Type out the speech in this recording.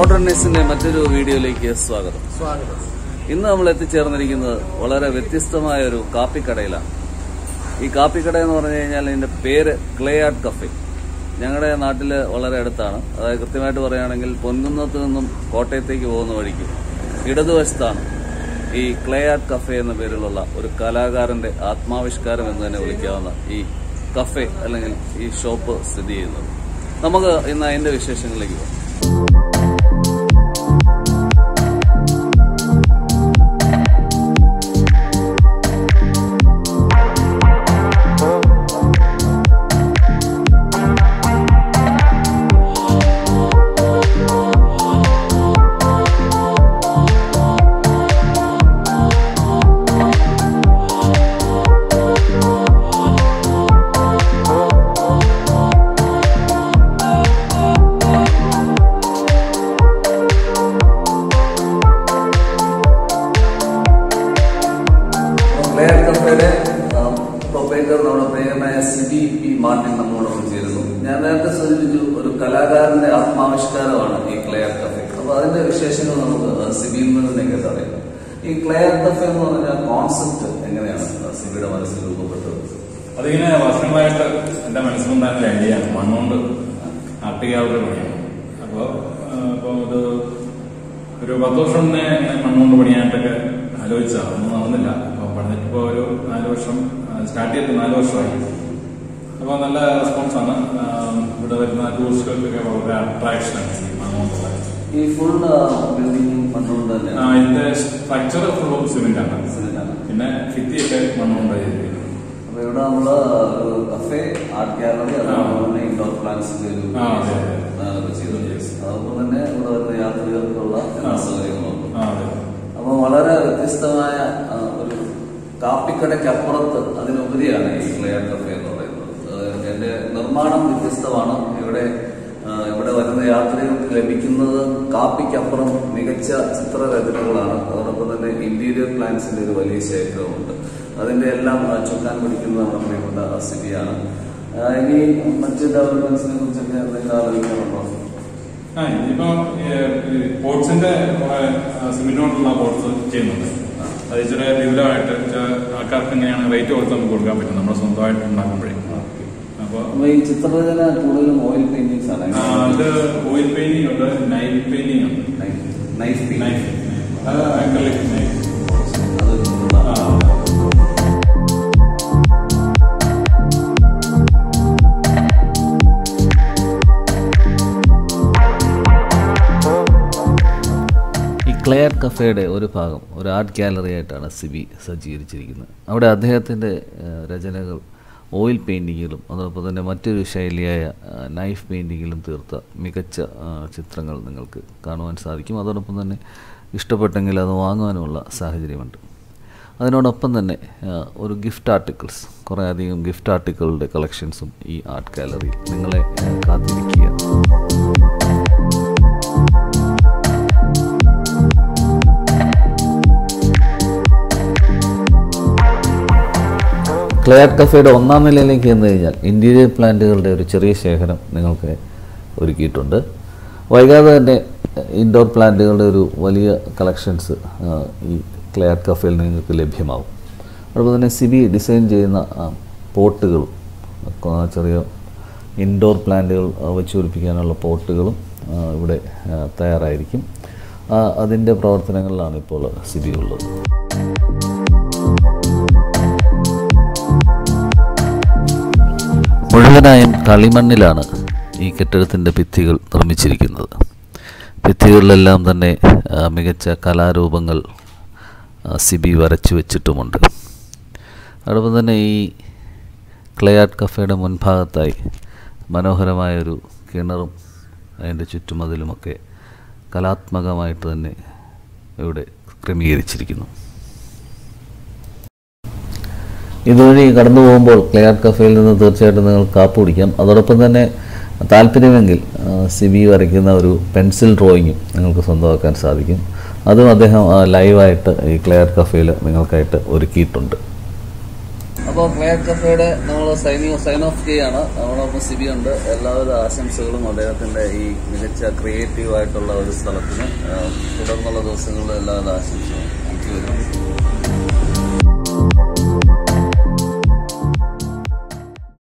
മോഡേൺനെസിന്റെ മറ്റൊരു വീഡിയോയിലേക്ക് സ്വാഗതം സ്വാഗതം ഇന്ന് നമ്മൾ എത്തിച്ചേർന്നിരിക്കുന്നത് വളരെ വ്യത്യസ്തമായ ഒരു കാപ്പിക്കടയിലാണ് ഈ കാപ്പിക്കട എന്ന് പറഞ്ഞു കഴിഞ്ഞാൽ ഇതിന്റെ പേര് ക്ലേ ആർട്ട് കഫേ ഞങ്ങളുടെ നാട്ടിൽ വളരെ അടുത്താണ് അതായത് കൃത്യമായിട്ട് പറയുകയാണെങ്കിൽ പൊൻകുന്നത്ത് നിന്നും കോട്ടയത്തേക്ക് പോകുന്ന വഴിക്ക് ഇടതുവശത്താണ് ഈ ക്ലേ ആർട്ട് കഫേ എന്ന പേരിലുള്ള ഒരു കലാകാരന്റെ ആത്മാവിഷ്കാരം എന്ന് തന്നെ വിളിക്കാവുന്ന ഈ കഫേ അല്ലെങ്കിൽ ഈ ഷോപ്പ് സ്ഥിതി ചെയ്യുന്നത് നമുക്ക് ഇന്ന് അതിന്റെ വിശേഷങ്ങളിലേക്ക് പോകാം പ്ലെയർ കഫേയുടെ പ്രൊപ്പറേറ്റർ നമ്മുടെ പ്രിയമായ സിബി പി മാർട്ടിൻ നമ്മോടൊപ്പം ചേരുന്നു ഞാൻ നേരത്തെ സൂചിപ്പിച്ചു ഒരു കലാകാരന്റെ ആത്മാവിഷ്കാരമാണ് ഈ ക്ലെയർ കഫേ അപ്പൊ അതിന്റെ വിശേഷങ്ങൾ നമുക്ക് സിബിയിൽ നിന്ന് തന്നെ കേട്ടറിയാം ഈ ക്ലെയർ കഫേ എന്ന് പറഞ്ഞ കോൺസെപ്റ്റ് എങ്ങനെയാണ് സിബിയുടെ മനസ്സിൽ രൂപപ്പെട്ടത് അതിങ്ങനെ വർഷങ്ങളായിട്ട് എന്റെ മനസ്സിലുണ്ടായിരുന്ന ഐഡിയയാണ് മണ്ണുകൊണ്ട് ആർട്ടികാവുന്ന പണിയാണ് അപ്പോൾ ഇപ്പോൾ ഒരു ഒരു പത്ത് വർഷം മുന്നേ ഇങ്ങനെ മണ്ണുകൊണ്ട് പണിയായിട്ടൊക്കെ ആലോചിച്ചതാണ് ഒന്നും നടന്നില്ല അപ്പോൾ പണിതിട്ടിപ്പോൾ ഒരു നാല് വർഷം സ്റ്റാർട്ട് ചെയ്തിട്ട് നാല് വർഷമായി അപ്പോൾ നല്ല റെസ്പോൺസാണ് ഇവിടെ വരുന്ന ടൂറിസ്റ്റുകൾക്കൊക്കെ വളരെ അട്രാക്ഷനാണ് ഈ മണ്ണുകൊണ്ടുള്ള ഈ ഫുൾ ബിൽഡിംഗ് മണ്ണുകൊണ്ട് ആ, തന്നെയാണ് ഇതിന്റെ സ്ട്രക്ചർ ഫുള്ളും സിമെന്റ് ആണ് സിമെന്റാണ്. പിന്നെ ഭിത്തിയൊക്കെ മണ്ണുകൊണ്ട് ചെയ്തിരിക്കുന്നത് അപ്പൊ ഇവിടെ നമ്മള് ഒരു കഫേ ആർട്ട് ഗാലറി അതുപോലെ തന്നെ ഇൻഡോർ പ്ലാന്റ്സിന്റെ ഒരു ആ, അതെ, അതെ. ഇതൊക്കെ ചെയ്തു അതുപോലെ തന്നെ ഇവിടെ വരുന്ന യാത്രികർക്കുള്ള എല്ലാ ആ. സൗകര്യങ്ങളും ആ അതെ അപ്പൊ വളരെ വ്യത്യസ്തമായ ആ, ഒരു കാപ്പിക്കടയ്ക്കപ്പുറത്ത് അതിനുപരിയാണ് ഈ ക്ലെയർ കഫേ എന്ന് പറയുന്നത് അത് എന്റെ നിർമ്മാണം വ്യത്യസ്തമാണ് ഇവിടെ ആ, ഇവിടെ വരുന്ന യാത്രികർക്ക് ലഭിക്കുന്നത് കാപ്പിക്കപ്പുറം മികച്ച ചിത്രരചനകളാണ് അതോടൊപ്പം തന്നെ ഇന്റീരിയർ പ്ലാൻസിന്റെ ഒരു വലിയ ശേഖരമുണ്ട് അതിന്റെ എല്ലാം ആ, ചുക്കാൻ പിടിക്കുന്നത് നമ്മുടെ പ്രിയപ്പെട്ട സിബിയാണ് ആ, ഇനി മറ്റ് ഡെവലപ്മെന്റ്സിനെ കുറിച്ചൊക്കെ എന്തെങ്കിലും ആലോചിക്കാറുണ്ടോ ആ ഇനിയിപ്പോ പോട്ട്സിന്റെ സിമെന്റ് കൊണ്ടുള്ള പോട്ട്സ് ചെയ്യുന്നുണ്ട് അത് ഇച്ചിരി വിപുലമായിട്ട് ഇച്ചിരി ആൾക്കാർക്ക് എങ്ങനെയാണ് റേറ്റ് കൊടുത്ത് നമുക്ക് കൊടുക്കാൻ പറ്റും നമ്മൾ സ്വന്തമായിട്ട് ഉണ്ടാക്കുമ്പോഴേ അപ്പൊ അപ്പൊ ഈ ചിത്രരചന കൂടുതലും ഓയിൽ പെയിന്റിങ്സ് ആണ് ആ, അത് ഓയിൽ പെയിന്റിംഗ് ഉണ്ട് നൈഫ് പെയിന്റിംഗ് ഉണ്ട് നൈഫ് നൈഫ് അക്രലിക് നൈഫ് ആ ഈ ക്ലെയർ കഫേയുടെ ഒരു ഭാഗം ഒരു ആർട്ട് ഗാലറി ആയിട്ടാണ് സിബി സജ്ജീകരിച്ചിരിക്കുന്നത് അവിടെ അദ്ദേഹത്തിൻ്റെ ഏഹ്, രചനകൾ ഓയിൽ പെയിൻറ്റിങ്ങിലും അതോടൊപ്പം തന്നെ മറ്റൊരു ശൈലിയായ ഏഹ്, നൈഫ് പെയിൻറ്റിങ്ങിലും തീർത്ത മികച്ച ഏഹ്, ചിത്രങ്ങൾ നിങ്ങൾക്ക് കാണുവാൻ സാധിക്കും അതോടൊപ്പം തന്നെ ഇഷ്ടപ്പെട്ടെങ്കിൽ അത് വാങ്ങുവാനുമുള്ള സാഹചര്യമുണ്ട് അതിനോടൊപ്പം തന്നെ ഏഹ്, ഒരു ഗിഫ്റ്റ് ആർട്ടിക്കിൾസ് കുറേ അധികം ഗിഫ്റ്റ് ആർട്ടിക്കിളുടെ കളക്ഷൻസും ഈ ആർട്ട് ഗാലറിയിൽ നിങ്ങളെ ഏഹ്, കാത്തിരിക്കുകയാണ് ക്ലെയർ കഫേയുടെ ഒന്നാം നിലയിലേക്ക് ചെന്ന് കഴിഞ്ഞാൽ ഇൻറ്റീരിയർ പ്ലാന്റുകളുടെ ഒരു ചെറിയ ശേഖരം നിങ്ങൾക്ക് ഒരുക്കിയിട്ടുണ്ട് വൈകാതെ തന്നെ ഇൻഡോർ പ്ലാന്റുകളുടെ ഒരു വലിയ കളക്ഷൻസ് ഈ ക്ലെയർ കഫേയിൽ നിങ്ങൾക്ക് ലഭ്യമാവും അതുപോലെ തന്നെ സിബി ഡിസൈൻ ചെയ്യുന്ന ആ, പോട്ടുകളും ആ, ചെറിയ ഇൻഡോർ പ്ലാന്റുകൾ ആ, വെച്ച് പിടിപ്പിക്കാനുള്ള പോട്ടുകളും ആ, ഇവിടെ ആ, തയ്യാറായിരിക്കും ആ, അതിൻ്റെ പ്രവർത്തനങ്ങളിലാണ് ഇപ്പോൾ സിബി ഉള്ളത് മുഴുവനായും കളിമണ്ണിലാണ് ഈ കെട്ടിടത്തിൻ്റെ ഭിത്തികൾ നിർമ്മിച്ചിരിക്കുന്നത് ഭിത്തികളിലെല്ലാം തന്നെ ആ, മികച്ച കലാരൂപങ്ങൾ ആ, സിബി വരച്ചു വെച്ചിട്ടുമുണ്ട് അതോടൊപ്പം തന്നെ ഈ ക്ലേ ആർട്ട് കഫേയുടെ മുൻഭാഗത്തായി മനോഹരമായൊരു കിണറും അതിൻ്റെ ചുറ്റുമതിലുമൊക്കെ കലാത്മകമായിട്ട് തന്നെ ഇവിടെ ക്രമീകരിച്ചിരിക്കുന്നു ഇതുവഴി കടന്നു പോകുമ്പോൾ ക്ലേ ആർട്ട് കഫേയിൽ നിന്ന് തീർച്ചയായിട്ടും നിങ്ങൾ കാപ്പ് കുടിക്കാം അതോടൊപ്പം തന്നെ താല്പര്യമെങ്കിൽ ആ, സിബി വരയ്ക്കുന്ന ഒരു പെൻസിൽ ഡ്രോയിങ്ങും നിങ്ങൾക്ക് സ്വന്തമാക്കാൻ സാധിക്കും അതും അദ്ദേഹം ആ, ലൈവായിട്ട് ഈ ക്ലേ ആർട്ട് കഫേയിൽ നിങ്ങൾക്കായിട്ട് ഒരുക്കിയിട്ടുണ്ട് അപ്പോൾ ക്ലെയർ കഫേയുടെ നമ്മൾ സൈൻ സൈൻ ഓഫ് ചെയ്യാണ് നമ്മളൊപ്പം സിബി ഉണ്ട് എല്ലാവിധ ആശംസകളും അദ്ദേഹത്തിന്റെ ഈ മികച്ച ക്രിയേറ്റീവ് ആയിട്ടുള്ള ഒരു സ്ഥലത്തിന് ആ, തുടർന്നുള്ള ദിവസങ്ങളിൽ എല്ലാവിധ ആശംസകളും താങ്ക് യു വെരി മച്ച്